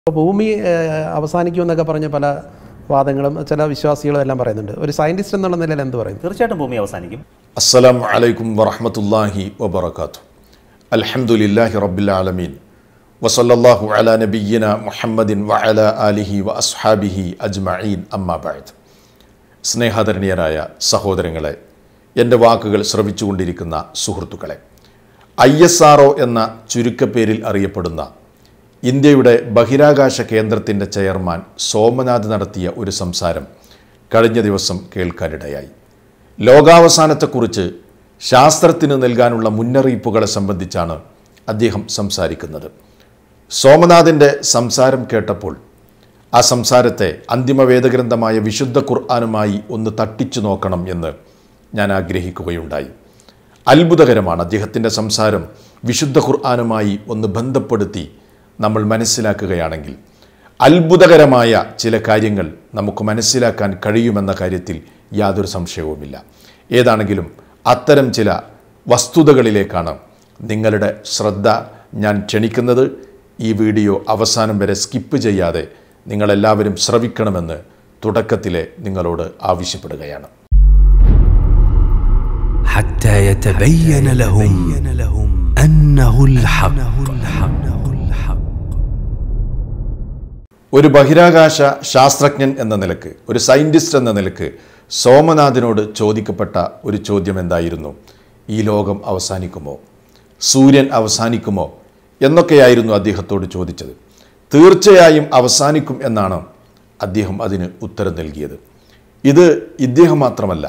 ഇപ്പോൾ ഭൂമി ഏഹ്, അവസാനിക്കുമെന്നൊക്കെ പറഞ്ഞ പല വാദങ്ങളും ചില വിശ്വാസികളും എല്ലാം പറയുന്നുണ്ട് ഒരു സയന്റിസ്റ്റ് എന്നുള്ള നിലയിൽ എന്ത് പറയുന്നു തീർച്ചയായിട്ടും ഭൂമി അവസാനിക്കും അസ്സലാം അലൈക്കും വറഹമത്തല്ലാഹി വബർക്കാത്തു അൽഹംദുലില്ലാഹി റബ്ബിൽ ആലമീൻ വസല്ലല്ലാഹു അലാ നബിയ്യിന മുഹമ്മദിൻ വഅല ആലിഹി വ അസ്ഹാബിഹി അജ്മഈൻ അമ്മാ ബഅദ് സ്നേഹാദരണീയരായ സഹോദരങ്ങളെ എൻ്റെ വാക്കുകൾ ശ്രവിച്ചുകൊണ്ടിരിക്കുന്ന സുഹൃത്തുക്കളെ ഐ എസ് ആർ എന്ന ചുരുക്കപ്പേരിൽ അറിയപ്പെടുന്ന ഇന്ത്യയുടെ ബഹിരാകാശ കേന്ദ്രത്തിൻ്റെ ചെയർമാൻ സോമനാഥ് നടത്തിയ ഒരു സംസാരം കഴിഞ്ഞ ദിവസം കേൾക്കാനിടയായി ലോകാവസാനത്തെക്കുറിച്ച് ശാസ്ത്രത്തിന് നൽകാനുള്ള മുന്നറിയിപ്പുകളെ സംബന്ധിച്ചാണ് അദ്ദേഹം സംസാരിക്കുന്നത് സോമനാഥിൻ്റെ സംസാരം കേട്ടപ്പോൾ ആ സംസാരത്തെ അന്തിമ വേദഗ്രന്ഥമായ വിശുദ്ധ ഖുർആാനുമായി ഒന്ന് തട്ടിച്ചു നോക്കണം എന്ന് ഞാൻ ആഗ്രഹിക്കുകയുണ്ടായി അത്ഭുതകരമാണ് അദ്ദേഹത്തിൻ്റെ സംസാരം വിശുദ്ധ ഖുർആാനുമായി ഒന്ന് ബന്ധപ്പെടുത്തി നമ്മൾ മനസ്സിലാക്കുകയാണെങ്കിൽ അത്ഭുതകരമായ ചില കാര്യങ്ങൾ നമുക്ക് മനസ്സിലാക്കാൻ കഴിയുമെന്ന കാര്യത്തിൽ യാതൊരു സംശയവുമില്ല ഏതാണെങ്കിലും അത്തരം ചില വസ്തുതകളിലേക്കാണ് നിങ്ങളുടെ ശ്രദ്ധ ഞാൻ ക്ഷണിക്കുന്നത് ഈ വീഡിയോ അവസാനം വരെ സ്കിപ്പ് ചെയ്യാതെ നിങ്ങളെല്ലാവരും ശ്രവിക്കണമെന്ന് തുടക്കത്തിലെ നിങ്ങളോട് ആവശ്യപ്പെടുകയാണ് حتى يتبين لهم أنه الحق ഒരു ബഹിരാകാശ ശാസ്ത്രജ്ഞൻ എന്ന നിലക്ക് ഒരു സയൻറ്റിസ്റ്റ് എന്ന നിലക്ക് സോമനാഥിനോട് ചോദിക്കപ്പെട്ട ഒരു ചോദ്യം എന്തായിരുന്നു ഈ ലോകം അവസാനിക്കുമോ സൂര്യൻ അവസാനിക്കുമോ എന്നൊക്കെയായിരുന്നു അദ്ദേഹത്തോട് ചോദിച്ചത് തീർച്ചയായും അവസാനിക്കും എന്നാണ് അദ്ദേഹം അതിന് ഉത്തരം നൽകിയത് ഇത് ഇദ്ദേഹം മാത്രമല്ല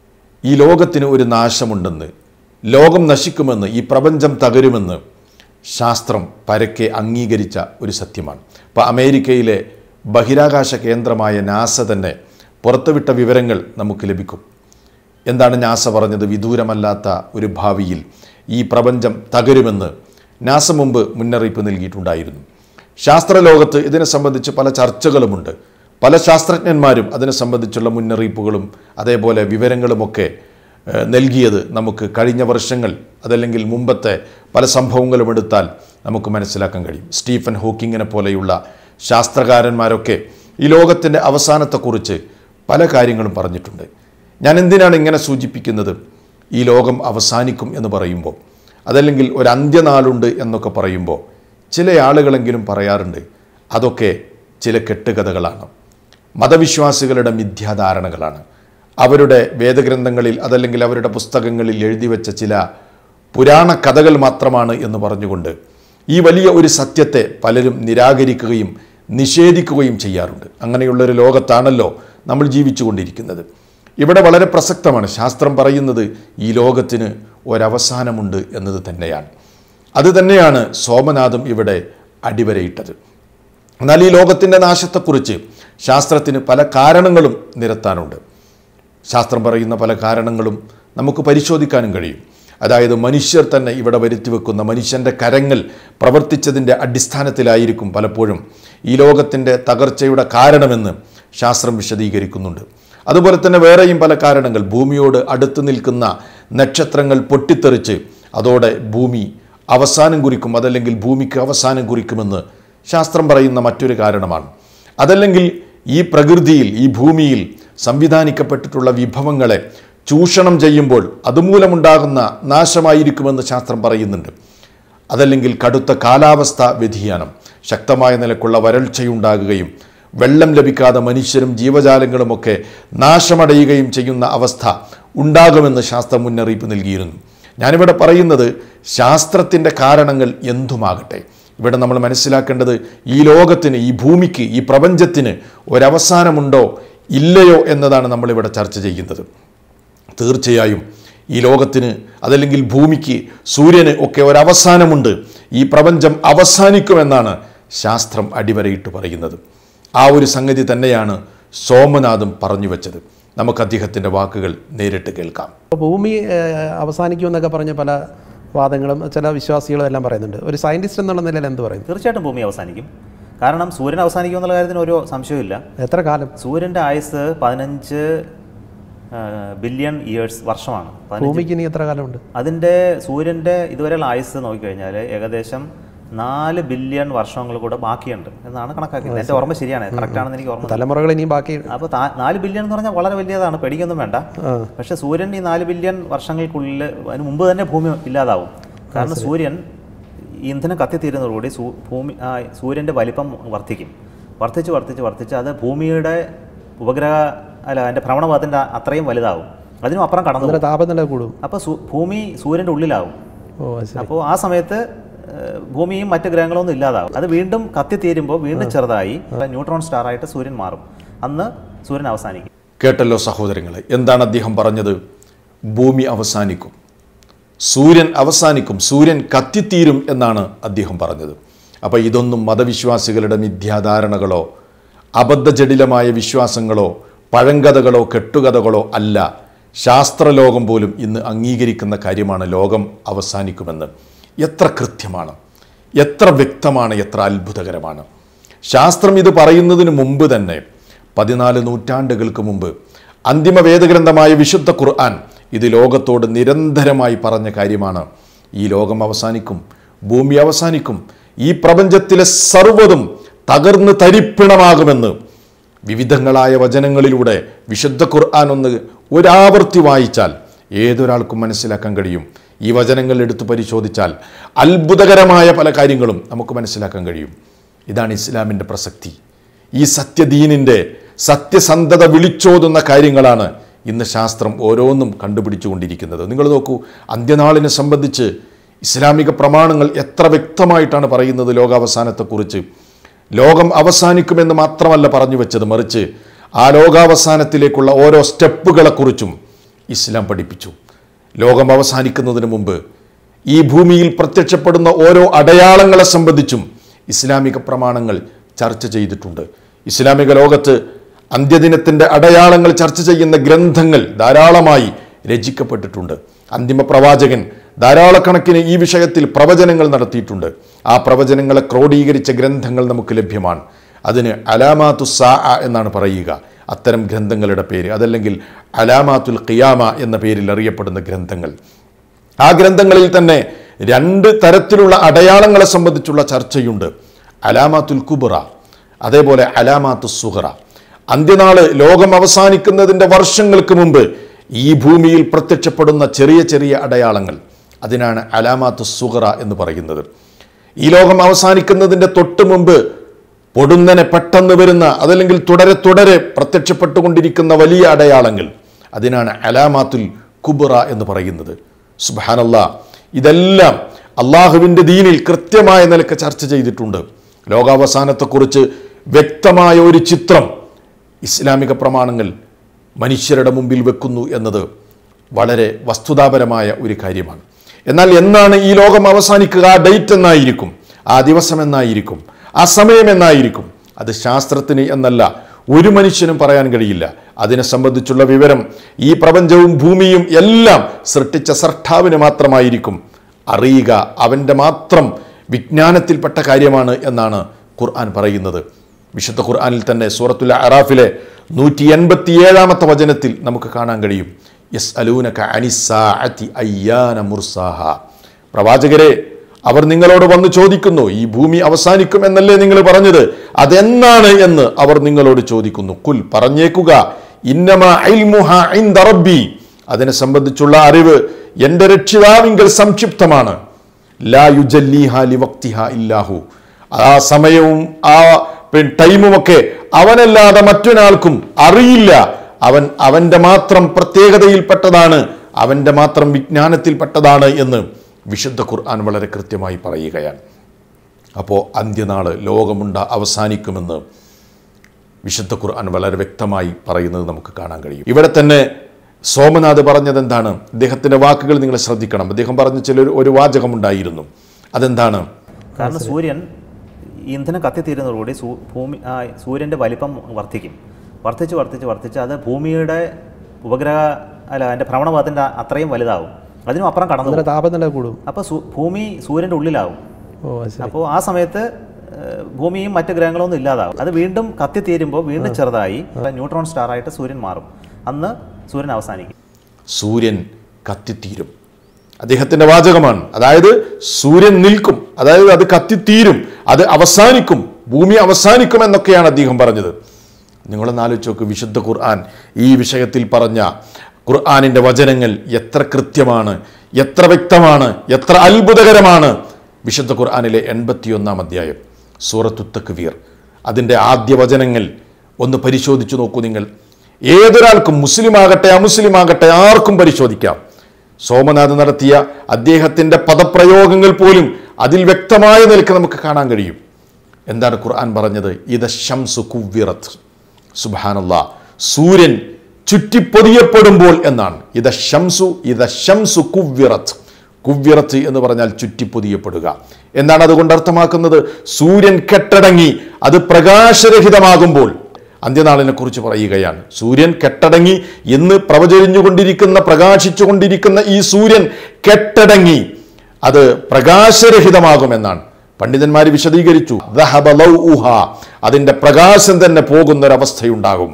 ഈ ലോകത്തിന് ഒരു നാശമുണ്ടെന്ന് ലോകം നശിക്കുമെന്ന് ഈ പ്രപഞ്ചം തകരുമെന്ന് ശാസ്ത്രം പരക്കെ അംഗീകരിച്ച ഒരു സത്യമാണ് ഇപ്പോൾ അമേരിക്കയിലെ ബഹിരാകാശ കേന്ദ്രമായ നാസ തന്നെ പുറത്തുവിട്ട വിവരങ്ങൾ നമുക്ക് ലഭിക്കും എന്താണ് നാസ പറഞ്ഞത് വിദൂരമല്ലാത്ത ഒരു ഭാവിയിൽ ഈ പ്രപഞ്ചം തകരുമെന്ന് നാസ മുമ്പ് മുന്നറിയിപ്പ് നൽകിയിട്ടുണ്ടായിരുന്നു ശാസ്ത്രലോകത്ത് ഇതിനെ സംബന്ധിച്ച് പല ചർച്ചകളുമുണ്ട് പല ശാസ്ത്രജ്ഞന്മാരും അതിനെ സംബന്ധിച്ചുള്ള മുന്നറിയിപ്പുകളും അതേപോലെ വിവരങ്ങളുമൊക്കെ ഏഹ്, നൽകിയത് നമുക്ക് കഴിഞ്ഞ വർഷങ്ങൾ അതല്ലെങ്കിൽ മുമ്പത്തെ പല സംഭവങ്ങളും എടുത്താൽ നമുക്ക് മനസ്സിലാക്കാൻ കഴിയും സ്റ്റീഫൻ ഹോക്കിങ്ങിനെ പോലെയുള്ള ശാസ്ത്രകാരന്മാരൊക്കെ ഈ ലോകത്തിൻ്റെ അവസാനത്തെക്കുറിച്ച് പല കാര്യങ്ങളും പറഞ്ഞിട്ടുണ്ട് ഞാൻ എന്തിനാണ് ഇങ്ങനെ സൂചിപ്പിക്കുന്നത് ഈ ലോകം അവസാനിക്കും എന്ന് പറയുമ്പോൾ അതല്ലെങ്കിൽ ഒരു അന്ത്യനാളുണ്ട് എന്നൊക്കെ പറയുമ്പോൾ ചില ആളുകളെങ്കിലും പറയാറുണ്ട് അതൊക്കെ ചില കെട്ടുകഥകളാണ് മതവിശ്വാസികളുടെ മിഥ്യാധാരണകളാണ് അവരുടെ വേദഗ്രന്ഥങ്ങളിൽ അതല്ലെങ്കിൽ അവരുടെ പുസ്തകങ്ങളിൽ എഴുതി വെച്ച ചില പുരാണ കഥകൾ മാത്രമാണ് എന്ന് പറഞ്ഞുകൊണ്ട് ഈ വലിയ ഒരു സത്യത്തെ പലരും നിരാകരിക്കുകയും നിഷേധിക്കുകയും ചെയ്യാറുണ്ട് അങ്ങനെയുള്ളൊരു ലോകത്താണല്ലോ നമ്മൾ ജീവിച്ചുകൊണ്ടിരിക്കുന്നത് ഇവിടെ വളരെ പ്രസക്തമാണ് ശാസ്ത്രം പറയുന്നത് ഈ ലോകത്തിന് ഒരവസാനമുണ്ട് എന്നത് തന്നെയാണ് അത് തന്നെയാണ് സോമനാഥും ഇവിടെ അടിവരയിട്ടത് എന്നാൽ ഈ ലോകത്തിൻ്റെ നാശത്തെക്കുറിച്ച് ശാസ്ത്രത്തിന് പല കാരണങ്ങളും നിരത്താനുണ്ട് ശാസ്ത്രം പറയുന്ന പല കാരണങ്ങളും നമുക്ക് പരിശോധിക്കാനും കഴിയും അതായത് മനുഷ്യർ തന്നെ ഇവിടെ വരുത്തി വെക്കുന്ന മനുഷ്യൻ്റെ കരങ്ങൾ പ്രവർത്തിച്ചതിൻ്റെ അടിസ്ഥാനത്തിലായിരിക്കും പലപ്പോഴും ഈ ലോകത്തിൻ്റെ തകർച്ചയുടെ കാരണമെന്ന് ശാസ്ത്രം വിശദീകരിക്കുന്നുണ്ട് അതുപോലെ തന്നെ വേറെയും പല കാരണങ്ങൾ ഭൂമിയോട് അടുത്ത് നിൽക്കുന്ന നക്ഷത്രങ്ങൾ പൊട്ടിത്തെറിച്ച് അതോടെ ഭൂമി അവസാനം കുറിക്കും അതല്ലെങ്കിൽ ഭൂമിക്ക് അവസാനം കുറിക്കുമെന്ന് ശാസ്ത്രം പറയുന്ന മറ്റൊരു കാരണമാണ് അതല്ലെങ്കിൽ ഈ പ്രകൃതിയിൽ ഈ ഭൂമിയിൽ സംവിധാനിക്കപ്പെട്ടിട്ടുള്ള വിഭവങ്ങളെ ചൂഷണം ചെയ്യുമ്പോൾ അതുമൂലമുണ്ടാകുന്ന നാശമായിരിക്കുമെന്ന് ശാസ്ത്രം പറയുന്നുണ്ട് അതല്ലെങ്കിൽ കടുത്ത കാലാവസ്ഥ വ്യതിയാനം ശക്തമായ നിലക്കുള്ള വരൾച്ചയുണ്ടാകുകയും വെള്ളം ലഭിക്കാതെ മനുഷ്യരും ജീവജാലങ്ങളുമൊക്കെ നാശമടയുകയും ചെയ്യുന്ന അവസ്ഥ ഉണ്ടാകുമെന്ന് ശാസ്ത്രം മുന്നറിയിപ്പ് നൽകിയിരുന്നു ഞാനിവിടെ പറയുന്നത് ശാസ്ത്രത്തിൻ്റെ കാരണങ്ങൾ എന്തുമാകട്ടെ ഇവിടെ നമ്മൾ മനസ്സിലാക്കേണ്ടത് ഈ ലോകത്തിന് ഈ ഭൂമിക്ക് ഈ പ്രപഞ്ചത്തിന് ഒരവസാനമുണ്ടോ ഇല്ലയോ എന്നതാണ് നമ്മളിവിടെ ചർച്ച ചെയ്യുന്നത് തീർച്ചയായും ഈ ലോകത്തിന് അതല്ലെങ്കിൽ ഭൂമിക്ക് സൂര്യന് ഒക്കെ ഒരവസാനമുണ്ട് ഈ പ്രപഞ്ചം അവസാനിക്കുമെന്നാണ് ശാസ്ത്രം അടിവരയിട്ട് പറയുന്നത് ആ ഒരു സംഗതി തന്നെയാണ് സോമനാഥും പറഞ്ഞു വെച്ചത് നമുക്ക് അദ്ദേഹത്തിൻ്റെ വാക്കുകൾ നേരിട്ട് കേൾക്കാം ഇപ്പോൾ ഭൂമി ഏഹ്, അവസാനിക്കുമെന്നൊക്കെ പറഞ്ഞ പല വാദങ്ങളും ചില വിശ്വാസികളും എല്ലാം പറയുന്നുണ്ട് ഒരു സയന്റിസ്റ്റ് എന്നുള്ള നിലയിൽ എന്ത് പറയുന്നു തീർച്ചയായിട്ടും ഭൂമി അവസാനിക്കും കാരണം സൂര്യൻ അവസാനിക്കും എന്നുള്ള കാര്യത്തിന് ഒരു സംശയമില്ല എത്ര കാലം സൂര്യൻ്റെ ആയുസ് പതിനഞ്ച് ബില്യൺ ഇയേഴ്സ് വർഷമാണ് പതിനഞ്ച് ഭൂമിക്ക് ഇനി എത്ര കാലമുണ്ട് അതിൻ്റെ സൂര്യൻ്റെ ഇതുവരെയുള്ള ആയുസ് നോക്കിക്കഴിഞ്ഞാൽ ഏകദേശം നാല് ബില്യൺ വർഷങ്ങൾ കൂടെ ബാക്കിയുണ്ട് എന്നാണ് കണക്കാക്കുന്നത് എൻ്റെ ഓർമ്മ ശരിയാണ് കറക്റ്റാണെന്ന് എനിക്ക് ഓർമ്മ തലമുറകൾ ഇനിയും ബാക്കി അപ്പോൾ നാല് ബില്യൺ എന്ന് പറഞ്ഞാൽ വളരെ വലിയതാണ് പേടിക്കൊന്നും വേണ്ട ആ. പക്ഷേ സൂര്യൻ ഈ നാല് ബില്യൺ വർഷങ്ങൾക്കുള്ളിൽ അതിന് മുമ്പ് തന്നെ ഭൂമി ഇല്ലാതാവും കാരണം സൂര്യൻ ഈ ഇന്ധനം കത്തിത്തീരുന്നതോടുകൂടി സൂ ഭൂമി ആ, സൂര്യൻ്റെ വലിപ്പം വർദ്ധിക്കും വർദ്ധിച്ച് വർദ്ധിച്ച് വർദ്ധിച്ച് അത് ഭൂമിയുടെ ഉപഗ്രഹ അല്ല അതിൻ്റെ ഭ്രമണപഥത്തിൻ്റെ അത്രയും വലുതാവും അതിനും അപ്പുറം കടന്നു അന്നേരം താപനില കൂടും അപ്പോൾ ഭൂമി സൂര്യൻ്റെ ഉള്ളിലാവും ഓ അത് ശരി അപ്പോൾ ആ സമയത്ത് ഏഹ്, ഭൂമിയും മറ്റ് ഗ്രഹങ്ങളൊന്നും ഇല്ലാതാവും അത് വീണ്ടും കത്തിത്തീരുമ്പോൾ വീണ്ടും ചെറുതായി ന്യൂട്രോൺ സ്റ്റാർ ആയിട്ട് സൂര്യൻ മാറും അന്ന് സൂര്യൻ അവസാനിക്കും കേട്ടല്ലോ സഹോദരങ്ങളെ എന്താണ് അദ്ദേഹം പറഞ്ഞത് ഭൂമി അവസാനിക്കും സൂര്യൻ അവസാനിക്കും സൂര്യൻ കത്തിത്തീരും എന്നാണ് അദ്ദേഹം പറഞ്ഞത് അപ്പോൾ ഇതൊന്നും മതവിശ്വാസികളുടെ മിഥ്യാധാരണകളോ അബദ്ധജടിലമായ വിശ്വാസങ്ങളോ പഴങ്കഥകളോ കെട്ടുകഥകളോ അല്ല ശാസ്ത്രലോകം പോലും ഇന്ന് അംഗീകരിക്കുന്ന കാര്യമാണ് ലോകം അവസാനിക്കുമെന്ന് എത്ര കൃത്യമാണ് എത്ര വ്യക്തമാണ് എത്ര അത്ഭുതകരമാണ് ശാസ്ത്രം ഇത് പറയുന്നതിന് മുമ്പ് തന്നെ പതിനാല് നൂറ്റാണ്ടുകൾക്ക് മുമ്പ് അന്തിമ വേദഗ്രന്ഥമായ വിശുദ്ധ ഖുർആൻ ഇത് ലോകത്തോട് നിരന്തരമായി പറഞ്ഞ കാര്യമാണ് ഈ ലോകം അവസാനിക്കും ഭൂമി അവസാനിക്കും ഈ പ്രപഞ്ചത്തിലെ സർവ്വതും തകർന്ന് തരിപ്പിണമാകുമെന്ന് വിവിധങ്ങളായ വചനങ്ങളിലൂടെ വിശുദ്ധ ഖുർആൻ ഒന്ന് ഒരാവർത്തി വായിച്ചാൽ ഏതൊരാൾക്കും മനസ്സിലാക്കാൻ കഴിയും ഈ വചനങ്ങൾ എടുത്ത് പരിശോധിച്ചാൽ അത്ഭുതകരമായ പല കാര്യങ്ങളും നമുക്ക് മനസ്സിലാക്കാൻ കഴിയും ഇതാണ് ഇസ്ലാമിൻ്റെ പ്രസക്തി ഈ സത്യദീനിൻ്റെ സത്യസന്ധത വിളിച്ചോതുന്ന കാര്യങ്ങളാണ് ഇന്ന് ശാസ്ത്രം ഓരോന്നും കണ്ടുപിടിച്ചുകൊണ്ടിരിക്കുന്നത് നിങ്ങൾ നോക്കൂ അന്ത്യനാളിനെ സംബന്ധിച്ച് ഇസ്ലാമിക പ്രമാണങ്ങൾ എത്ര വ്യക്തമായിട്ടാണ് പറയുന്നത് ലോകാവസാനത്തെക്കുറിച്ച് ലോകം അവസാനിക്കുമെന്ന് മാത്രമല്ല പറഞ്ഞു വെച്ചത് മറിച്ച് ആ ലോകാവസാനത്തിലേക്കുള്ള ഓരോ സ്റ്റെപ്പുകളെക്കുറിച്ചും ഇസ്ലാം പഠിപ്പിച്ചു ലോകം അവസാനിക്കുന്നതിന് മുമ്പ് ഈ ഭൂമിയിൽ പ്രത്യക്ഷപ്പെടുന്ന ഓരോ അടയാളങ്ങളെ സംബന്ധിച്ചും ഇസ്ലാമിക പ്രമാണങ്ങൾ ചർച്ച ചെയ്തിട്ടുണ്ട് ഇസ്ലാമിക ലോകത്ത് അന്ത്യദിനത്തിൻ്റെ അടയാളങ്ങൾ ചർച്ച ചെയ്യുന്ന ഗ്രന്ഥങ്ങൾ ധാരാളമായി രചിക്കപ്പെട്ടിട്ടുണ്ട് അന്തിമ പ്രവാചകൻ ധാരാളക്കണക്കിന് ഈ വിഷയത്തിൽ പ്രവചനങ്ങൾ നടത്തിയിട്ടുണ്ട് ആ പ്രവചനങ്ങളെ ക്രോഡീകരിച്ച ഗ്രന്ഥങ്ങൾ നമുക്ക് ലഭ്യമാണ് അതിന് അലാമാത്തു സാ എന്നാണ് പറയുക അത്തരം ഗ്രന്ഥങ്ങളുടെ പേര് അതല്ലെങ്കിൽ അലാമാത്തുൽ ഖിയാമ എന്ന പേരിൽ അറിയപ്പെടുന്ന ഗ്രന്ഥങ്ങൾ ആ ഗ്രന്ഥങ്ങളിൽ തന്നെ രണ്ട് തരത്തിലുള്ള അടയാളങ്ങളെ സംബന്ധിച്ചുള്ള ചർച്ചയുണ്ട് അലാമാത്തുൽ കുബറ അതേപോലെ അലാമാത്തു സുഹറ അന്ത്യനാള് ലോകം അവസാനിക്കുന്നതിൻ്റെ വർഷങ്ങൾക്ക് മുമ്പ് ഈ ഭൂമിയിൽ പ്രത്യക്ഷപ്പെടുന്ന ചെറിയ ചെറിയ അടയാളങ്ങൾ അതിനാണ് അലാമാത്തു സുഹറ എന്ന് പറയുന്നത് ഈ ലോകം അവസാനിക്കുന്നതിൻ്റെ തൊട്ട് മുമ്പ് പൊടുന്നനെ പെട്ടെന്ന് വരുന്ന അതല്ലെങ്കിൽ തുടരെ തുടരെ പ്രത്യക്ഷപ്പെട്ടുകൊണ്ടിരിക്കുന്ന വലിയ അടയാളങ്ങൾ അതിനാണ് അലാമാത്തുൽ കുബറ എന്ന് പറയുന്നത് സുബാനല്ല ഇതെല്ലാം അള്ളാഹുവിൻ്റെ ദീനിൽ കൃത്യമായ നിലക്ക് ചർച്ച ചെയ്തിട്ടുണ്ട് ലോകാവസാനത്തെക്കുറിച്ച് വ്യക്തമായ ഒരു ചിത്രം ഇസ്ലാമിക പ്രമാണങ്ങൾ മനുഷ്യരുടെ മുമ്പിൽ വെക്കുന്നു എന്നത് വളരെ വസ്തുതാപരമായ ഒരു കാര്യമാണ് എന്നാൽ എന്നാണ് ഈ ലോകം അവസാനിക്കുക ആ ഡേറ്റ് എന്നായിരിക്കും ആ ദിവസം എന്നായിരിക്കും ആ സമയം എന്നായിരിക്കും അത് ശാസ്ത്രത്തിന് എന്നല്ല ഒരു മനുഷ്യനും പറയാൻ കഴിയില്ല അതിനെ സംബന്ധിച്ചുള്ള വിവരം ഈ പ്രപഞ്ചവും ഭൂമിയും എല്ലാം സൃഷ്ടിച്ച സർട്ടാവിന് മാത്രമായിരിക്കും അറിയുക അവൻ്റെ മാത്രം വിജ്ഞാനത്തിൽപ്പെട്ട കാര്യമാണ് എന്നാണ് ഖുർആൻ പറയുന്നത് വിശുദ്ധ ഖുർആനിൽ തന്നെ സൂറത്തുൽ അറാഫിലെ നൂറ്റി എൺപത്തി ഏഴാമത്തെ വചനത്തിൽ നമുക്ക് കാണാൻ കഴിയും യസ് അലൂനക അനിസാഅത്തി അയ്യാന മുർസാഹ പ്രവാചകരെ അവർ നിങ്ങളോട് വന്ന് ചോദിക്കുന്നു ഈ ഭൂമി അവസാനിക്കും എന്നല്ലേ നിങ്ങൾ പറഞ്ഞത് അതെന്നാണ് എന്ന് അവർ നിങ്ങളോട് ചോദിക്കുന്നു കുൽ പറഞ്ഞേക്കുക ഇന്നമ ഇൽമുഹ ഇൻദ റബ്ബി അതിനെ സംബന്ധിച്ചുള്ള അറിവ് എൻ്റെ രക്ഷിതാവിങ്കൽ സംക്ഷിപ്തമാണ് ലാ യുജല്ലിഹ ലിവക്തിഹ ഇല്ലാഹു ആ സമയവും ആ പിൻ- ടൈമുമൊക്കെ അവനല്ലാതെ മറ്റൊരാൾക്കും അറിയില്ല അവൻ അവൻ്റെ മാത്രം പ്രത്യേകതയിൽപ്പെട്ടതാണ് അവൻ്റെ മാത്രം വിജ്ഞാനത്തിൽപ്പെട്ടതാണ് എന്ന് വിശുദ്ധ ഖുർആൻ വളരെ കൃത്യമായി പറയുകയാണ് അപ്പോൾ അന്ത്യനാള് ലോകമുണ്ട അവസാനിക്കുമെന്ന് വിശുദ്ധ ഖുർആൻ വളരെ വ്യക്തമായി പറയുന്നത് നമുക്ക് കാണാൻ കഴിയും ഇവിടെ തന്നെ സോമനാഥ് പറഞ്ഞത് എന്താണ് അദ്ദേഹത്തിൻ്റെ വാക്കുകൾ നിങ്ങൾ ശ്രദ്ധിക്കണം അദ്ദേഹം പറഞ്ഞ ചില ഒരു വാചകമുണ്ടായിരുന്നു അതെന്താണ് കാരണം സൂര്യൻ ഈ ഇന്ധനം കത്തിത്തീരുന്നതോടുകൂടി സൂ ഭൂമി ആ, സൂര്യൻ്റെ വലിപ്പം വർദ്ധിക്കും വർദ്ധിച്ച് വർദ്ധിച്ച് വർദ്ധിച്ച് അത് ഭൂമിയുടെ ഉപഗ്രഹ അല്ല അതിൻ്റെ ഭ്രമണപഥത്തിൻ്റെ അത്രയും വലുതാവും അതിനും അപ്പുറം കടന്നു അന്നേരം താപനില കൂടും അപ്പോൾ ഭൂമി സൂര്യൻ്റെ ഉള്ളിലാവും ഓ അത് ശരി അപ്പോൾ ആ സമയത്ത് ഏഹ്, ഭൂമിയും മറ്റ് ഗ്രഹങ്ങളൊന്നും ഇല്ലാതാവും അത് വീണ്ടും കത്തിത്തീരുമ്പോൾ വീണ്ടും ചെറുതായി ന്യൂട്രോൺ സ്റ്റാർ ആയിട്ട് സൂര്യൻ മാറും അന്ന് സൂര്യൻ അവസാനിക്കും സൂര്യൻ കത്തിത്തീരും അദ്ദേഹത്തിന്റെ വാചകമാണ് അതായത് സൂര്യൻ നിൽക്കും അതായത് അത് കത്തിത്തീരും അത് അവസാനിക്കും ഭൂമി അവസാനിക്കും എന്നൊക്കെയാണ് അദ്ദേഹം പറഞ്ഞത് നിങ്ങളൊന്ന് ആലോചിച്ച് നോക്ക് വിശുദ്ധ ഖുർആൻ ഈ വിഷയത്തിൽ പറഞ്ഞ ഖുർആാനിൻ്റെ വചനങ്ങൾ എത്ര കൃത്യമാണ് എത്ര വ്യക്തമാണ് എത്ര അത്ഭുതകരമാണ് വിശുദ്ധ ഖുർആാനിലെ എൺപത്തിയൊന്നാം അധ്യായം സൂറത്തു തക്വീർ അതിൻ്റെ ആദ്യ വചനങ്ങൾ ഒന്ന് പരിശോധിച്ചു നോക്കൂ നിങ്ങൾ ഏതൊരാൾക്കും മുസ്ലിം ആകട്ടെ അമുസ്ലിം ആകട്ടെ ആർക്കും പരിശോധിക്കാം സോമനാഥ് നടത്തിയ അദ്ദേഹത്തിൻ്റെ പദപ്രയോഗങ്ങൾ പോലും അതിൽ വ്യക്തമായ നിലക്ക് നമുക്ക് കാണാൻ കഴിയും എന്താണ് ഖുർആൻ പറഞ്ഞത് ഇത ഷംസു കുവ്വിറത്ത് സുബാനല്ല സൂര്യൻ ചുറ്റിപ്പൊതിയപ്പെടുമ്പോൾ എന്നാണ് ഇത ഷംസു ഇത ഷംസു കുവ്വിറത്ത് കുവ്വിറത്ത് എന്ന് പറഞ്ഞാൽ ചുറ്റിപ്പൊതിയപ്പെടുക എന്താണ് അതുകൊണ്ട് അർത്ഥമാക്കുന്നത് സൂര്യൻ കെട്ടടങ്ങി അത് പ്രകാശരഹിതമാകുമ്പോൾ അന്ത്യനാളിനെ കുറിച്ച് പറയുകയാണ് സൂര്യൻ കെട്ടടങ്ങി എന്ന് പ്രവചരിഞ്ഞുകൊണ്ടിരിക്കുന്ന പ്രകാശിച്ചുകൊണ്ടിരിക്കുന്ന ഈ സൂര്യൻ കെട്ടടങ്ങി അത് പ്രകാശരഹിതമാകുമെന്നാണ് പണ്ഡിതന്മാർ വിശദീകരിച്ചു ദഹബ ലൗഉഹ. അതിന്റെ പ്രകാശം തന്നെ പോകുന്നൊരവസ്ഥയുണ്ടാകും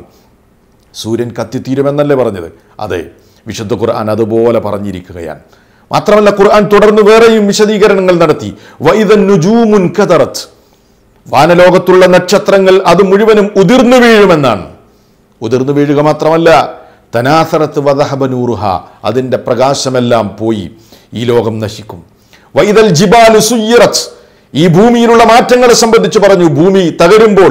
സൂര്യൻ കത്തിത്തീരുമെന്നല്ലേ പറഞ്ഞത് അതെ വിശുദ്ധ ഖുർആൻ അതുപോലെ പറഞ്ഞിരിക്കുകയാണ് മാത്രമല്ല ഖുർആൻ തുടർന്ന് വേറെയും വിശദീകരണങ്ങൾ നടത്തി വൈദൻ നുജൂമുൻ കതറത്ത് വാനലോകത്തുള്ള നക്ഷത്രങ്ങൾ അത് മുഴുവനും ഉതിർന്നു വീഴുമെന്നാണ് ഉതിർന്നു വീഴുക മാത്രമല്ല തനാസറത്ത് വദഹബനൂറുഹ അതിൻ്റെ പ്രകാശമെല്ലാം പോയി ഈ ലോകം നശിക്കും വൈദൽ ജിബാലു സുയ്യിറത്ത് ഈ ഭൂമിയിലുള്ള മാറ്റങ്ങളെ സംബന്ധിച്ച് പറഞ്ഞു ഭൂമി തകരുമ്പോൾ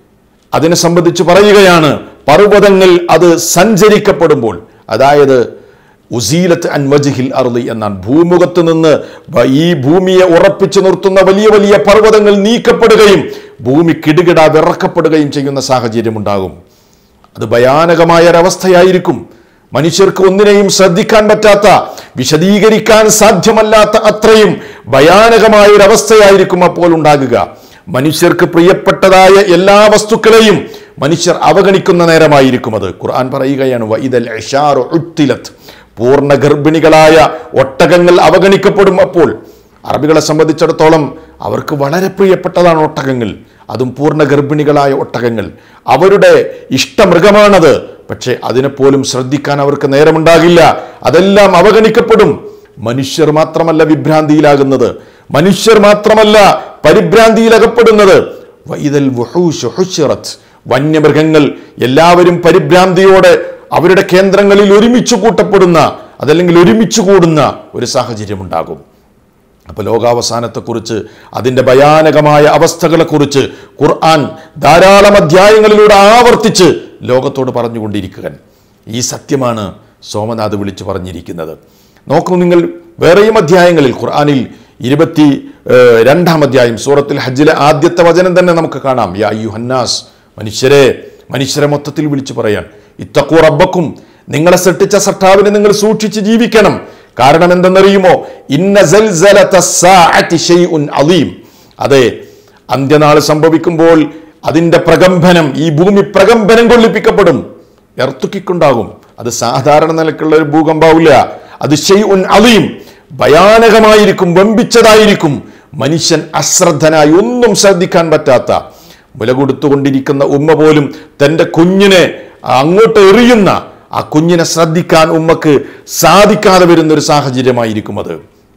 അതിനെ സംബന്ധിച്ച് പറയുകയാണ് പർവ്വതങ്ങൾ അത് സഞ്ചരിക്കപ്പെടുമ്പോൾ അതായത് ഉസീലത്ത് അൻ വജിഹിൽ അറുതി എന്നാണ് ഭൂമുഖത്ത് നിന്ന് വ- ഈ ഭൂമിയെ ഉറപ്പിച്ചു നിർത്തുന്ന വലിയ വലിയ പർവ്വതങ്ങൾ നീക്കപ്പെടുകയും ഭൂമി കിടുകിട വിറക്കപ്പെടുകയും ചെയ്യുന്ന സാഹചര്യം ഉണ്ടാകും അത് ഭയാനകമായ ഒരവസ്ഥയായിരിക്കും മനുഷ്യർക്ക് ഒന്നിനെയും ശ്രദ്ധിക്കാൻ പറ്റാത്ത വിശദീകരിക്കാൻ സാധ്യമല്ലാത്ത അത്രയും ഭയാനകമായ ഒരു അവസ്ഥയായിരിക്കും അപ്പോൾ ഉണ്ടാകുക മനുഷ്യർക്ക് പ്രിയപ്പെട്ടതായ എല്ലാ വസ്തുക്കളെയും മനുഷ്യർ അവഗണിക്കുന്ന നേരമായിരിക്കും അത് ഖുർആൻ പറയുകയാണ് വൈദൽ ഇഷാറു ഉത്തിലത്ത് പൂർണ്ണ ഗർഭിണികളായ ഒട്ടകങ്ങൾ അവഗണിക്കപ്പെടും അപ്പോൾ അറബികളെ സംബന്ധിച്ചിടത്തോളം അവർക്ക് വളരെ പ്രിയപ്പെട്ടതാണ് ഒട്ടകങ്ങൾ അതും പൂർണ്ണ ഗർഭിണികളായ ഒട്ടകങ്ങൾ അവരുടെ ഇഷ്ടമൃഗമാണത് പക്ഷേ അതിനെപ്പോലും ശ്രദ്ധിക്കാൻ അവർക്ക് നേരമുണ്ടാകില്ല അതെല്ലാം അവഗണിക്കപ്പെടും മനുഷ്യർ മാത്രമല്ല വിഭ്രാന്തിയിലാകുന്നത് മനുഷ്യർ മാത്രമല്ല പരിഭ്രാന്തിയിലകപ്പെടുന്നത് വൈദൽ വുഹൂശ് ഹുശിറത്ത് വന്യമൃഗങ്ങൾ എല്ലാവരും പരിഭ്രാന്തിയോടെ അവരുടെ കേന്ദ്രങ്ങളിൽ ഒരുമിച്ച് കൂട്ടപ്പെടുന്ന അതല്ലെങ്കിൽ ഒരുമിച്ച് കൂടുന്ന ഒരു സാഹചര്യം ഉണ്ടാകും അപ്പോൾ ലോകാവസാനത്തെക്കുറിച്ച് അതിൻ്റെ ഭയാനകമായ അവസ്ഥകളെക്കുറിച്ച് ഖുർആൻ ധാരാളം അധ്യായങ്ങളിലൂടെ ആവർത്തിച്ച് ലോകത്തോട് പറഞ്ഞുകൊണ്ടിരിക്കുക ഈ സത്യമാണ് സോമനാഥ് വിളിച്ചു പറഞ്ഞിരിക്കുന്നത് നോക്കൂ നിങ്ങൾ വേറെയും അധ്യായങ്ങളിൽ ഖുർആനിൽ ഇരുപത്തി ഏഹ്, രണ്ടാം അധ്യായം സൂറത്തിൽ ഹജ്ജിലെ ആദ്യത്തെ വചനം തന്നെ നമുക്ക് കാണാം യാ യുഹന്നാസ് മനുഷ്യരെ മനുഷ്യരെ മൊത്തത്തിൽ വിളിച്ചു പറയാൻ ഇത്തക്കൂ റബ്ബക്കും നിങ്ങളെ സൃഷ്ടിച്ച സട്ടാവിനെ നിങ്ങൾ സൂക്ഷിച്ച് ജീവിക്കണം കാരണം എന്തെന്നറിയുമോ ഇന്ന സൽസലത സ്സാഅത്തി ശൈഉൻ അലീം അതെ അന്ത്യനാൾ സംഭവിക്കുമ്പോൾ അതിന്റെ പ്രകമ്പനം ഈ ഭൂമി പ്രകമ്പനം കൊള്ളിപ്പിക്കപ്പെടും എർത്തുക്കിക്കുണ്ടാകും അത് സാധാരണ നിലക്കുള്ള ഒരു ഭൂകമ്പാവില്ല അത് ഷെയ്ഉൻ അലീം ഭയാനകമായിരിക്കും വമ്പിച്ചതായിരിക്കും മനുഷ്യൻ അശ്രദ്ധനായി ഒന്നും ശ്രദ്ധിക്കാൻ പറ്റാത്ത മുല കൊടുത്തുകൊണ്ടിരിക്കുന്ന ഉമ്മ പോലും തൻ്റെ കുഞ്ഞിനെ അങ്ങോട്ട് എറിയുന്ന ആ കുഞ്ഞിനെ ശ്രദ്ധിക്കാൻ ഉമ്മക്ക് സാധിക്കാതെ വരുന്ന ഒരു സാഹചര്യമായിരിക്കും അത്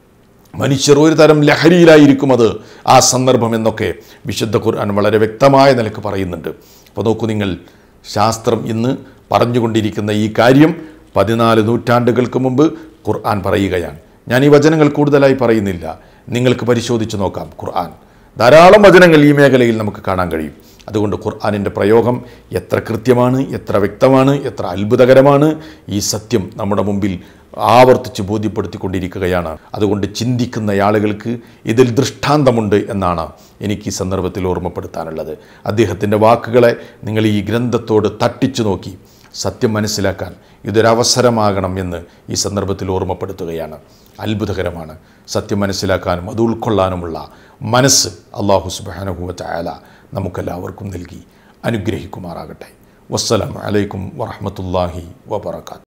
മനുഷ്യർ ഒരു തരം ലഹരിയിലായിരിക്കും അത് ആ സന്ദർഭം എന്നൊക്കെ വിശുദ്ധ ഖുർആൻ വളരെ വ്യക്തമായ നിലക്ക് പറയുന്നുണ്ട് അപ്പോൾ നോക്കൂ നിങ്ങൾ ശാസ്ത്രം ഇന്ന് പറഞ്ഞുകൊണ്ടിരിക്കുന്ന ഈ കാര്യം പതിനാല് നൂറ്റാണ്ടുകൾക്ക് മുമ്പ് ഖുർആൻ പറയുകയാണ് ഞാൻ ഈ വചനങ്ങൾ കൂടുതലായി പറയുന്നില്ല നിങ്ങൾക്ക് പരിശോധിച്ച് നോക്കാം ഖുർആൻ ധാരാളം വചനങ്ങൾ ഈ മേഖലയിൽ നമുക്ക് കാണാൻ കഴിയും അതുകൊണ്ട് ഖുർആാനിൻ്റെ പ്രയോഗം എത്ര കൃത്യമാണ് എത്ര വ്യക്തമാണ് എത്ര അത്ഭുതകരമാണ് ഈ സത്യം നമ്മുടെ മുമ്പിൽ ആവർത്തിച്ച് ബോധ്യപ്പെടുത്തിക്കൊണ്ടിരിക്കുകയാണ് അതുകൊണ്ട് ചിന്തിക്കുന്ന ആളുകൾക്ക് ഇതിൽ ദൃഷ്ടാന്തമുണ്ട് എന്നാണ് എനിക്ക് ഈ സന്ദർഭത്തിൽ ഓർമ്മപ്പെടുത്താനുള്ളത് അദ്ദേഹത്തിൻ്റെ വാക്കുകളെ നിങ്ങൾ ഈ ഗ്രന്ഥത്തോട് തട്ടിച്ചു നോക്കി സത്യം മനസ്സിലാക്കാൻ ഇതൊരവസരമാകണം എന്ന് ഈ സന്ദർഭത്തിൽ ഓർമ്മപ്പെടുത്തുകയാണ് അത്ഭുതകരമാണ് സത്യം മനസ്സിലാക്കാനും അത് ഉൾക്കൊള്ളാനുമുള്ള മനസ്സ് അള്ളാഹു സുബാനുഭൂവത്ത ആല നമുക്കെല്ലാവർക്കും നൽകി അനുഗ്രഹിക്കുമാറാകട്ടെ വസ്സലാം അലൈക്കും വറഹമത്തല്ലാഹി വബർക്കാത്തു